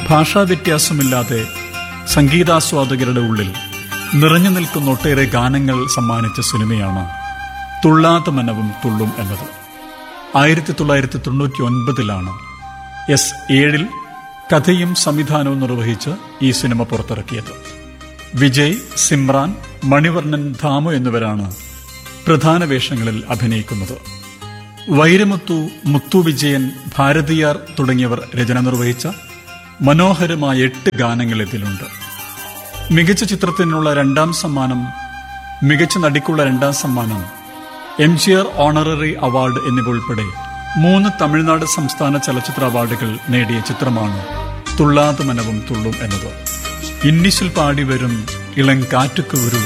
ഭാഷാ വ്യത്യാസമില്ലാതെ സംഗീതാസ്വാദകരുടെ ഉള്ളിൽ നിറഞ്ഞു നിൽക്കുന്ന ഒട്ടേറെ ഗാനങ്ങൾ സമ്മാനിച്ച സിനിമയാണ് തുള്ളാത്ത മനവും തുള്ളും എന്നത് ആയിരത്തി തൊള്ളായിരത്തി തൊണ്ണൂറ്റി ഒൻപതിലാണ് എസ് ഏഴിൽ കഥയും സംവിധാനവും നിർവഹിച്ച് ഈ സിനിമ പുറത്തിറക്കിയത് വിജയ് സിമ്രാൻ മണിവർണ്ണൻ ധാമു എന്നിവരാണ് പ്രധാന വേഷങ്ങളിൽ അഭിനയിക്കുന്നത് വൈരമുത്തു മുത്തു വിജയൻ ഭാരതിയാർ തുടങ്ങിയവർ രചന നിർവഹിച്ച മനോഹരമായ എട്ട് ഗാനങ്ങൾ ഇതിലുണ്ട് മികച്ച ചിത്രത്തിനുള്ള രണ്ടാം സമ്മാനം മികച്ച നടിക്കുള്ള രണ്ടാം സമ്മാനം M G R honorary award എന്നിവ ഉൾപ്പെടെ മൂന്ന് തമിഴ്നാട് സംസ്ഥാന ചലച്ചിത്ര അവാർഡുകൾ നേടിയ ചിത്രമാണ് തുള്ളാത മനവും തുള്ളും എന്നത് ഇന്നിശിൽ പാടി വരും ഇളം കാറ്റുക്ക് ഒരു